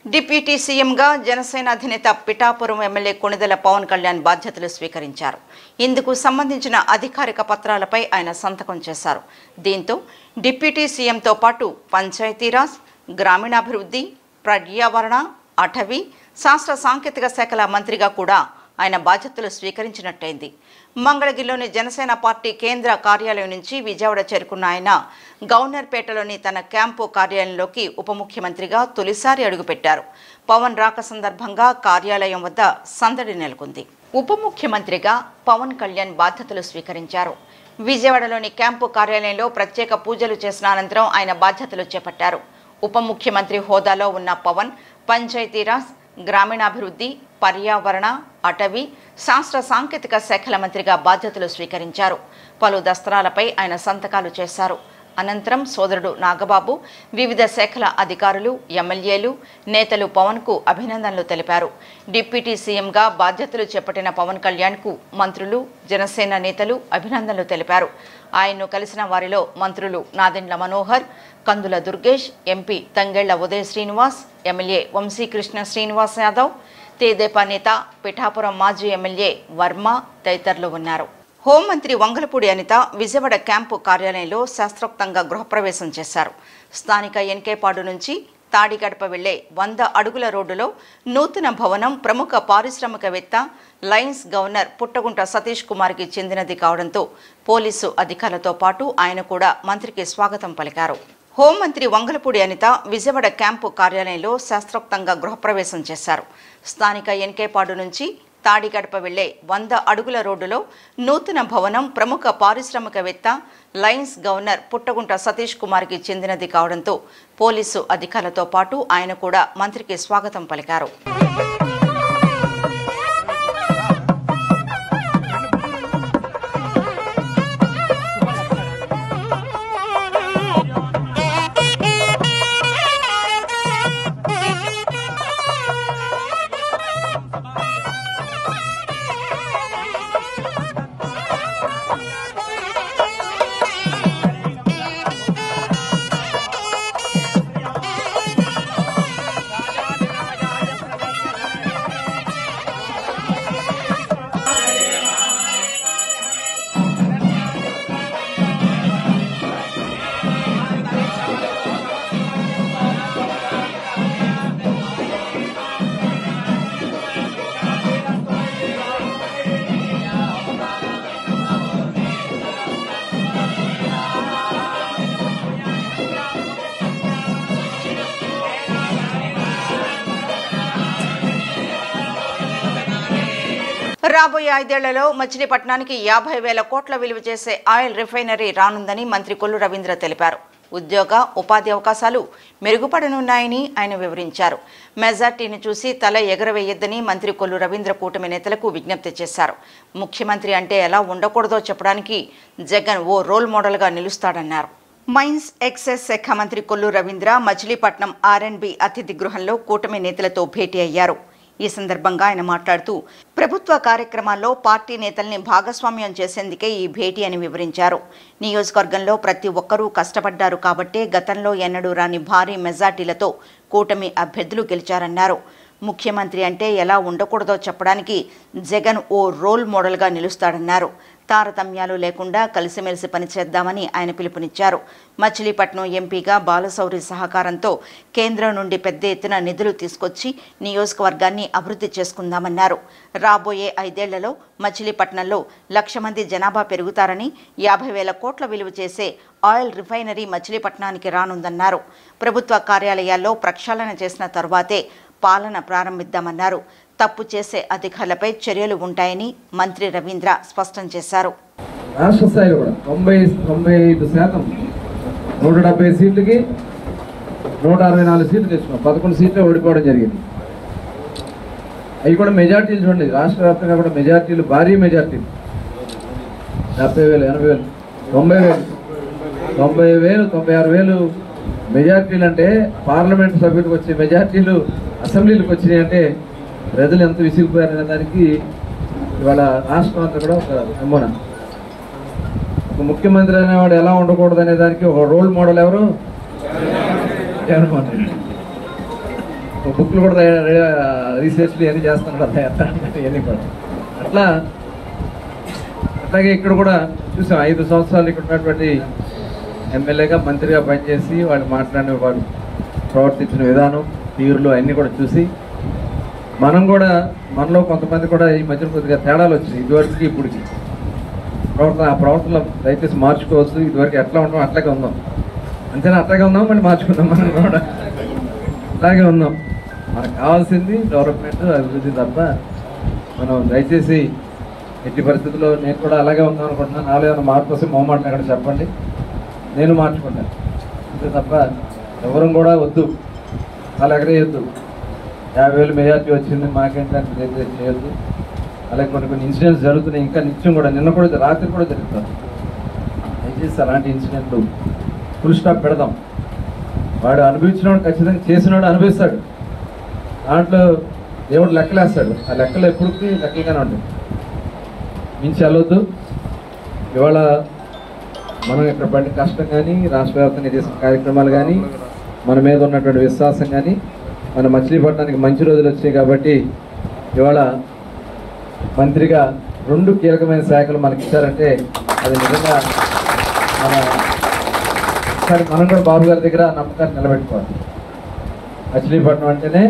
deputy సీఎంగా జనసేన అధినేత Pithapuram MLA Konidela Pawan Kalyan బాధ్యతలు స్వీకరించారు ఇందుకు సంబంధించిన అధికారిక పత్రాలపై ఆయన సంతకం చేశారు దీంతో డిప్యూటీ సీఎంతో పాటు పంచాయతీరాజ్ గ్రామీణాభివృద్ధి పర్యావరణ అటవీ శాస్త్ర సాంకేతిక శాఖల మంత్రిగా కూడా ఆయన బాధ్యతలు స్వీకరించినట్టయింది మంగళగిరిలోని జనసేన పార్టీ కేంద్ర కార్యాలయం నుంచి విజయవాడ చేరుకున్న ఆయన గవర్నర్పేటలోని తన క్యాంపు కార్యాలయంలోకి ఉప ముఖ్యమంత్రిగా తొలిసారి అడుగుపెట్టారు పవన్ రాక సందర్భంగా కార్యాలయం వద్ద సందడి నెలకొంది ఉప ముఖ్యమంత్రిగా పవన్ కళ్యాణ్ బాధ్యతలు స్వీకరించారు విజయవాడలోని క్యాంపు కార్యాలయంలో ప్రత్యేక పూజలు చేసిన అనంతరం ఆయన బాధ్యతలు చేపట్టారు ఉప ముఖ్యమంత్రి హోదాలో ఉన్న పవన్ పంచాయతీరాజ్ గ్రామీణాభివృద్ధి పర్యావరణ అటవీ శాస్త్ర సాంకేతిక శాఖల మంత్రిగా బాధ్యతలు స్వీకరించారు పలు దస్త్రాలపై ఆయన సంతకాలు చేశారు అనంతరం సోదరుడు నాగబాబు వివిధ శాఖల అధికారులు ఎమ్మెల్యేలు నేతలు పవన్కు అభినందనలు తెలిపారు డిప్యూటీ సీఎంగా బాధ్యతలు చేపట్టిన పవన్ కళ్యాణ్కు మంత్రులు జనసేన నేతలు అభినందనలు తెలిపారు ఆయన్ను కలిసిన వారిలో మంత్రులు నాదెండ్ల మనోహర్ కందుల దుర్గేష్ ఎంపీ తంగెళ్ల ఉదయ శ్రీనివాస్ ఎమ్మెల్యే వంశీకృష్ణ శ్రీనివాస్ యాదవ్ తేదేపా నేత పిఠాపురం మాజీ ఎమ్మెల్యే వర్మ తదితరులు ఉన్నారు హోంమంత్రి వంగలపూడి అనిత విజయవాడ క్యాంపు కార్యాలయంలో శాస్త్రోక్తంగా గృహప్రవేశం చేశారు స్థానిక ఎన్కేపాడు నుంచి తాడిగడప వెళ్లే వంద అడుగుల రోడ్డులో నూతన భవనం ప్రముఖ పారిశ్రామికవేత్త లయన్స్ గవర్నర్ పుట్టగుంట సతీష్ కుమార్కి చెందినది కావడంతో పోలీసు అధికారులతో పాటు ఆయన కూడా మంత్రికి స్వాగతం పలికారు హోంమంత్రి వంగలపూడి అనిత విజయవాడ క్యాంపు కార్యాలయంలో శాస్త్రోక్తంగా గృహప్రవేశం చేశారు స్థానిక ఎన్కేపాడు నుంచి తాడిగడప వెళ్లే వంద అడుగుల రోడ్డులో నూతన భవనం ప్రముఖ పారిశ్రామికవేత్త లయన్స్ గవర్నర్ పుట్టగుంట సతీష్ కుమార్కి చెందినది కావడంతో పోలీసు అధికారులతో పాటు ఆయన కూడా మంత్రికి స్వాగతం పలికారు రాబోయే ఐదేళ్లలో మచిలీపట్నానికి యాభై వేల కోట్ల విలువ చేసే ఆయిల్ రిఫైనరీ రానుందని మంత్రి కొల్లు రవీంద్ర తెలిపారు ఉద్యోగ ఉపాధి అవకాశాలు మెరుగుపడనున్నాయని ఆయన వివరించారు మెజార్టీని చూసి తల ఎగరవేయొద్దని మంత్రి కొల్లు రవీంద్ర కూటమి నేతలకు విజ్ఞప్తి చేశారు ముఖ్యమంత్రి అంటే ఎలా ఉండకూడదో చెప్పడానికి జగన్ ఓ రోల్ మోడల్గా నిలుస్తాడన్నారు మైన్స్ ఎక్సైజ్ శాఖ మంత్రి కొల్లు రవీంద్ర మచిలీపట్నం ఆర్ఎండ్బి అతిథి గృహంలో కూటమి నేతలతో భేటీ అయ్యారు ఈ సందర్భంగా ఆయన మాట్లాడుతూ ప్రభుత్వ కార్యక్రమాల్లో పార్టీ నేతల్ని భాగస్వామ్యం చేసేందుకే ఈ భేటీ అని వివరించారు నియోజకవర్గంలో ప్రతి ఒక్కరూ కష్టపడ్డారు కాబట్టే గతంలో ఎన్నడూ రాని భారీ మెజార్టీలతో కూటమి అభ్యర్థులు గెలిచారన్నారు ముఖ్యమంత్రి అంటే ఎలా ఉండకూడదో చెప్పడానికి జగన్ ఓ రోల్ మోడల్గా నిలుస్తాడన్నారు తారతమ్యాలు లేకుండా కలిసిమెలిసి పనిచేద్దామని ఆయన పిలుపునిచ్చారు మచిలీపట్నం ఎంపీగా బాలశౌరి సహకారంతో కేంద్రం నుండి పెద్ద ఎత్తున నిధులు తీసుకొచ్చి నియోజకవర్గాన్ని అభివృద్ధి చేసుకుందామన్నారు రాబోయే ఐదేళ్లలో మచిలీపట్నంలో లక్ష మంది జనాభా పెరుగుతారని యాభై వేల కోట్ల విలువ చేసే ఆయిల్ రిఫైనరీ మచిలీపట్నానికి రానుందన్నారు ప్రభుత్వ కార్యాలయాల్లో ప్రక్షాళన చేసిన తరువాతే పాలన ప్రారంభిద్దామన్నారు తప్పు చేసే అధికారులపై చర్యలు ఉంటాయని మంత్రి రవీంద్ర స్పష్టం చేశారు రాష్ట్ర స్థాయిలో కూడా తొంభై తొంభై ఐదు శాతం నూట డెబ్బై సీట్లకి నూట అరవై నాలుగు సీట్లు తెచ్చుకున్నాం పదకొండు సీట్లు ఓడిపోవడం జరిగింది అవి కూడా మెజార్టీలు చూడండి రాష్ట్ర వ్యాప్తంగా కూడా మెజార్టీలు భారీ మెజార్టీలు డెబ్బై వేలు ఎనభై వేలు తొంభై వేలు తొంభై వేలు తొంభై ఆరు వేలు మెజార్టీలు అంటే పార్లమెంట్ సభ్యులకు వచ్చే మెజార్టీలు అసెంబ్లీలకు వచ్చినాయి అంటే ప్రజలు ఎంత విసిగిపోయారనే దానికి ఇవాళ రాష్ట్రం అంతా కూడా ఒక నమూనా ఒక ముఖ్యమంత్రి అనేవాడు ఎలా ఉండకూడదు అనే దానికి ఒక రోల్ మోడల్ ఎవరు జగన్మోహన్ రెడ్డి బుక్లు కూడా రీసెర్చ్లు ఇవన్నీ చేస్తున్నాడు అట్లా ఇవన్నీ కూడా అట్లా అట్లాగే ఇక్కడ కూడా చూసాం ఐదు సంవత్సరాలు ఇక్కడ ఉన్నటువంటి ఎమ్మెల్యేగా మంత్రిగా పనిచేసి వాళ్ళు మాట్లాడిన వాడు ప్రవర్తించిన విధానం తీరులు అన్నీ కూడా చూసి మనం కూడా మనలో కొంతమంది కూడా ఈ మధ్యన కొద్దిగా తేడాలు వచ్చినాయి ఇదివరకు ఇప్పటికి ప్రవర్తన ఆ ప్రవర్తనలో దయచేసి మార్చుకోవచ్చు ఇదివరకు ఎట్లా ఉన్నాం అట్లాగే ఉందాం అంతేనా అట్లాగే ఉందాం మళ్ళీ మార్చుకుందాం మనం కూడా అలాగే ఉందాం మనకు కావాల్సింది డెవలప్మెంట్ అభివృద్ధి తప్ప మనం దయచేసి ఎట్టి పరిస్థితుల్లో నేను కూడా అలాగే ఉందాం అనుకుంటున్నాను నాలో ఏమైనా మార్పు వస్తే మొహమాటలు ఎక్కడ చెప్పండి నేను మార్చుకుంటాను అంతే తప్ప ఎవరు కూడా వద్దు అలా ఎగరేయొద్దు యాభై వేలు మెజార్టీ వచ్చింది మాకేంటంటే చేయ- చేయొద్దు అలాగే కొన్ని కొన్ని ఇన్సిడెంట్స్ జరుగుతున్నాయి ఇంకా నిత్యం కూడా నిన్న కూడా రాత్రి కూడా జరుగుతుంది దయచేసి అలాంటి ఇన్సిడెంట్లు ఫుల్ స్టాప్ పెడదాం వాడు అనుభవించినవాడు ఖచ్చితంగా చేసినవాడు అనుభవిస్తాడు దాంట్లో దేవుడు లెక్కలేస్తాడు ఆ లెక్కలు ఎప్పటికీ లెక్కలుగానే ఉంటాయి మించి వెళ్ళొద్దు ఇవాళ మనం ఇక్కడ పడిన కష్టం కానీ రాష్ట్ర వ్యాప్తంగా చేసిన కార్యక్రమాలు కానీ మన మీద ఉన్నటువంటి విశ్వాసం కానీ మన మచిలీపట్నానికి మంచి రోజులు వచ్చాయి కాబట్టి ఇవాళ మంత్రిగా రెండు కీలకమైన శాఖలు మనకి ఇచ్చారంటే అది నిజంగా మన ఒకసారి మనం కూడా బాబు గారి దగ్గర ఆ నమ్మకాన్ని నిలబెట్టుకోవాలి మచిలీపట్నం అంటేనే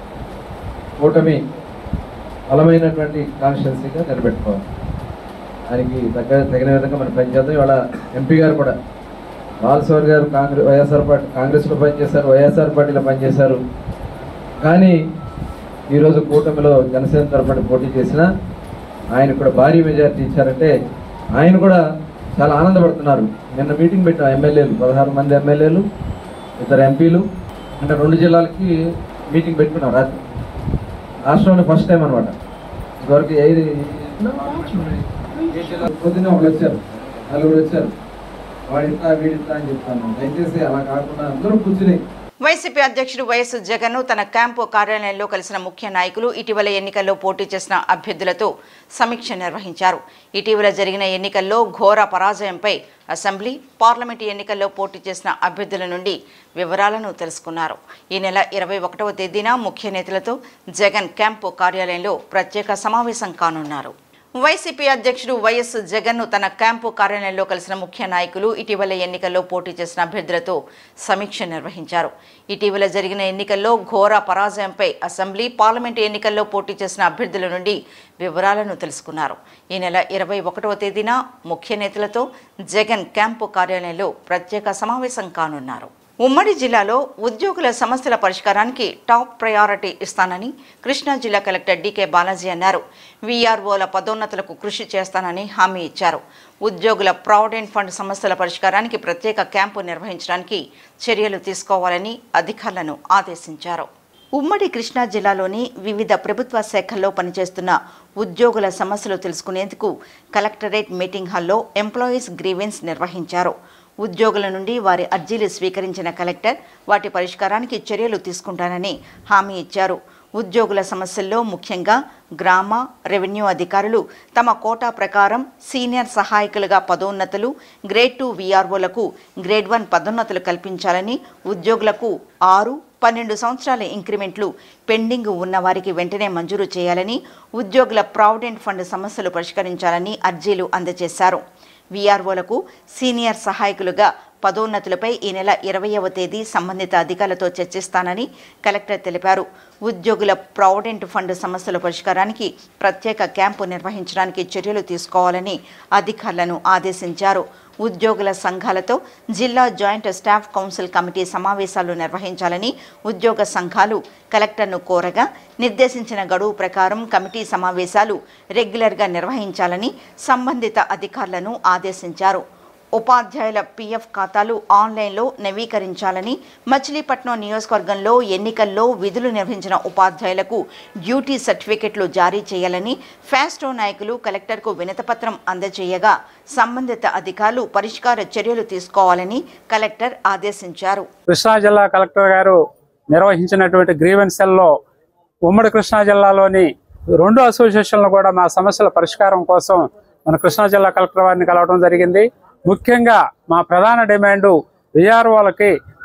కూటమి బలమైనటువంటి కాన్స్టిట్యున్సీగా నిలబెట్టుకోవాలి దానికి తగ్గ తగిన విధంగా మనం పనిచేద్దాం ఇవాళ ఎంపీ గారు కూడా బాలసోర్ గారు కాంగ్రెస్ వైఎస్ఆర్ పార్టీ కాంగ్రెస్లో పనిచేశారు వైఎస్ఆర్ పార్టీలో పనిచేశారు కానీ ఈరోజు కూటమిలో జనసేన తరఫున పోటీ చేసిన ఆయన కూడా భారీ మెజార్టీ ఇచ్చారంటే ఆయన కూడా చాలా ఆనందపడుతున్నారు నిన్న మీటింగ్ పెట్టాం ఎమ్మెల్యేలు పదహారు మంది ఎమ్మెల్యేలు ఇద్దరు ఎంపీలు అంటే రెండు జిల్లాలకి మీటింగ్ పెట్టుకున్నాం రాత్రి రాష్ట్రంలో ఫస్ట్ టైం అనమాట ఇదివరకు ఐదు పొద్దున్న ఒకరు వచ్చారు నలుగురు వచ్చారు వాడిస్తా వీడిస్తా అని చెప్తాను దయచేసి అలా కాకుండా అందరూ కూర్చుని వైసీపీ అధ్యక్షుడు వైఎస్ జగన్ తన క్యాంపు కార్యాలయంలో కలిసిన ముఖ్య నాయకులు ఇటీవల ఎన్నికల్లో పోటీ చేసిన అభ్యర్థులతో సమీక్ష నిర్వహించారు ఇటీవల జరిగిన ఎన్నికల్లో ఘోర పరాజయంపై అసెంబ్లీ పార్లమెంటు ఎన్నికల్లో పోటీ చేసిన అభ్యర్థుల నుండి వివరాలను తెలుసుకున్నారు ఈ నెల ఇరవై ఒకటవ తేదీన ముఖ్య నేతలతో జగన్ క్యాంపు కార్యాలయంలో ప్రత్యేక సమావేశం కానున్నారు వైసీపీ అధ్యక్షుడు వైఎస్ జగన్ను తన క్యాంపు కార్యాలయంలో కలిసిన ముఖ్య నాయకులు ఇటీవల ఎన్నికల్లో పోటీ చేసిన అభ్యర్థులతో సమీక్ష నిర్వహించారు ఇటీవల జరిగిన ఎన్నికల్లో ఘోర పరాజయంపై అసెంబ్లీ పార్లమెంటు ఎన్నికల్లో పోటీ చేసిన అభ్యర్థుల నుండి వివరాలను తెలుసుకున్నారు ఈ నెల ఇరవై ఒకటవ తేదీన ముఖ్య నేతలతో జగన్ క్యాంపు కార్యాలయంలో ప్రత్యేక సమావేశం కానున్నారు ఉమ్మడి జిల్లాలో ఉద్యోగుల సమస్యల పరిష్కారానికి టాప్ ప్రయారిటీ ఇస్తానని కృష్ణా జిల్లా కలెక్టర్ డీకే బాలాజీ అన్నారు వీఆర్ఓల పదోన్నతులకు కృషి చేస్తానని హామీ ఇచ్చారు ఉద్యోగుల ప్రావిడెంట్ ఫండ్ సమస్యల పరిష్కారానికి ప్రత్యేక క్యాంపు నిర్వహించడానికి చర్యలు తీసుకోవాలని అధికారులను ఆదేశించారు ఉమ్మడి కృష్ణా జిల్లాలోని వివిధ ప్రభుత్వ శాఖల్లో పనిచేస్తున్న ఉద్యోగుల సమస్యలు తెలుసుకునేందుకు కలెక్టరేట్ మీటింగ్ హాల్లో ఎంప్లాయీస్ గ్రీవెన్స్ నిర్వహించారు ఉద్యోగుల నుండి వారి అర్జీలు స్వీకరించిన కలెక్టర్ వాటి పరిష్కారానికి చర్యలు తీసుకుంటానని హామీ ఇచ్చారు ఉద్యోగుల సమస్యల్లో ముఖ్యంగా గ్రామ రెవెన్యూ అధికారులు తమ కోటా ప్రకారం సీనియర్ సహాయకులుగా పదోన్నతులు గ్రేడ్ టూ వీఆర్ఓలకు గ్రేడ్ వన్ పదోన్నతులు కల్పించాలని ఉద్యోగులకు ఆరు పన్నెండు సంవత్సరాల ఇంక్రిమెంట్లు పెండింగ్ ఉన్న వారికి వెంటనే మంజూరు చేయాలని ఉద్యోగుల ప్రావిడెంట్ ఫండ్ సమస్యలు పరిష్కరించాలని అర్జీలు అందజేశారు వీఆర్ఓలకు సీనియర్ సహాయకులుగా పదోన్నతులపై ఈ నెల ఇరవైవ తేదీ సంబంధిత అధికారులతో చర్చిస్తానని కలెక్టర్ తెలిపారు ఉద్యోగుల ప్రావిడెంట్ ఫండ్ సమస్యల పరిష్కారానికి ప్రత్యేక క్యాంపు నిర్వహించడానికి చర్యలు తీసుకోవాలని అధికారులను ఆదేశించారు ఉద్యోగుల సంఘాలతో జిల్లా జాయింట్ స్టాఫ్ కౌన్సిల్ కమిటీ సమావేశాలు నిర్వహించాలని ఉద్యోగ సంఘాలు కలెక్టర్ను కోరగా నిర్దేశించిన గడువు ప్రకారం కమిటీ సమావేశాలు రెగ్యులర్గా నిర్వహించాలని సంబంధిత అధికారులను ఆదేశించారు ఉపాధ్యాయుల పీఎఫ్ ఖాతాలు ఆన్లైన్లో నవీకరించాలని మచిలీపట్నం నియోజకవర్గంలో ఎన్నికల్లో విధులు నిర్వహించిన ఉపాధ్యాయులకు డ్యూటీ సర్టిఫికెట్లు జారీ చేయాలని ఫాస్టో నాయకులు కలెక్టర్కు వినతపత్రం అందజేయగా సంబంధిత అధికారులు పరిష్కార చర్యలు తీసుకోవాలని కలెక్టర్ ఆదేశించారు కృష్ణా జిల్లా కలెక్టర్ గారు నిర్వహించినటువంటి గ్రీవెన్స్ సెల్లో ఉమ్మడి కృష్ణా జిల్లాలోని రెండు అసోసియేషన్లు కూడా మా సమస్యల పరిష్కారం కోసం మన కృష్ణా జిల్లా కలెక్టర్ వారిని కలవడం జరిగింది ముఖ్యంగా మా ప్రధాన డిమాండు విఆర్ఓలకి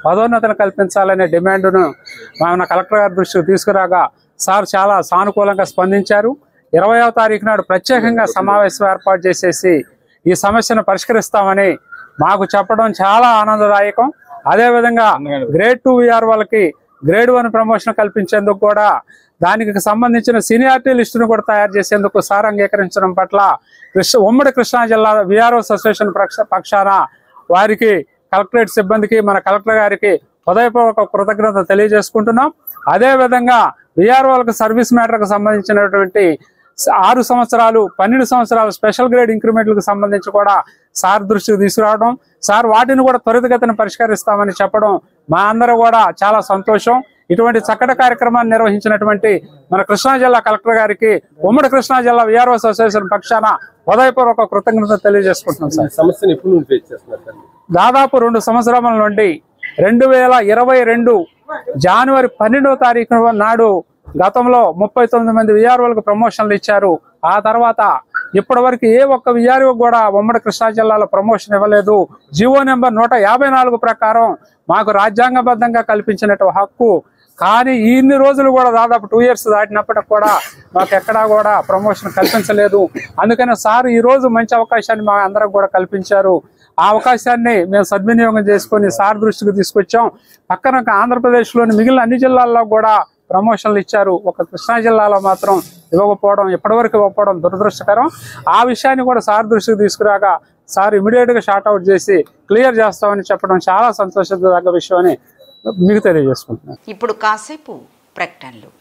పదోన్నతిని కల్పించాలనే డిమాండ్ను మన కలెక్టర్ గారి దృష్టికి తీసుకురాగా సార్ చాలా సానుకూలంగా స్పందించారు ఇరవయవ తారీఖు నాడు ప్రత్యేకంగా సమావేశం ఏర్పాటు చేసేసి ఈ సమస్యను పరిష్కరిస్తామని మాకు చెప్పడం చాలా ఆనందదాయకం అదేవిధంగా గ్రేడ్ టూ విఆర్ వాళ్ళకి గ్రేడ్ వన్ ప్రమోషన్ కల్పించేందుకు కూడా దానికి సంబంధించిన సీనియారిటీ లిస్టును కూడా తయారు చేసేందుకు సార్ అంగీకరించడం పట్ల కృష్ణ ఉమ్మడి కృష్ణా జిల్లా విఆర్ఓస్ అసోసియేషన్ పక్ష- పక్షాన వారికి కలెక్టరేట్ సిబ్బందికి మన కలెక్టర్ గారికి హృదయపూర్వక కృతజ్ఞత తెలియజేసుకుంటున్నాం అదే విధంగా విఆర్ఓలకు సర్వీస్ మ్యాటర్కు సంబంధించినటువంటి స- ఆరు సంవత్సరాలు పన్నెండు సంవత్సరాలు స్పెషల్ గ్రేడ్ ఇంక్రిమెంట్లకు సంబంధించి కూడా సార్ దృష్టికి తీసుకురావడం సార్ వాటిని కూడా త్వరితగతిన పరిష్కరిస్తామని చెప్పడం మా అందరూ కూడా చాలా సంతోషం ఇటువంటి చక్కటి కార్యక్రమాన్ని నిర్వహించినటువంటి మన కృష్ణా జిల్లా కలెక్టర్ గారికి ఉమ్మడి కృష్ణా జిల్లా విఆర్ఓస్ అసోసియేషన్ పక్షాన హృదయపూర్వక కృతజ్ఞత తెలియజేసుకుంటున్నాం సార్ ఈ సమస్యను ఎప్పుడు నుండి ఫేస్ చేస్తున్నారు సార్ దాదాపు రెండు సంవత్సరాల నుండి రెండు వేల ఇరవై రెండు జనవరి పన్నెండవ తారీఖు నాడు గతంలో ముప్పై తొమ్మిది మంది విఆర్ఓలకు ప్రమోషన్లు ఇచ్చారు ఆ తర్వాత ఇప్పటి వరకు ఏ ఒక్క విఆర్ఓ కూడా ఉమ్మడి కృష్ణా జిల్లాలో ప్రమోషన్ ఇవ్వలేదు జివో నెంబర్ నూట యాభై నాలుగు ప్రకారం మాకు రాజ్యాంగబద్ధంగా కల్పించినట్టు హక్కు కానీ ఇన్ని రోజులు కూడా దాదాపు టూ ఇయర్స్ దాటినప్పటికి కూడా మాకు ఎక్కడా కూడా ప్రమోషన్ కల్పించలేదు అందుకని సార్ ఈ రోజు మంచి అవకాశాన్ని మా అందరికి కూడా కల్పించారు ఆ అవకాశాన్ని మేము సద్వినియోగం చేసుకొని సార్ దృష్టికి తీసుకొచ్చాం పక్కన ఆంధ్రప్రదేశ్లోని మిగిలిన అన్ని జిల్లాల్లో కూడా ప్రమోషన్లు ఇచ్చారు ఒక కృష్ణా జిల్లాలో మాత్రం ఇవ్వకపోవడం ఇప్పటివరకు ఇవ్వకపోవడం దురదృష్టకరం ఆ విషయాన్ని కూడా సార్ దృష్టికి తీసుకురాగా సార్ ఇమీడియట్ గా షార్ట్ అవుట్ చేసి క్లియర్ చేస్తామని చెప్పడం చాలా సంతోషదగ్గ విషయం అని మీకు తెలియజేసుకుంటున్నాను ఇప్పుడు కాసేపు ప్రకటనలు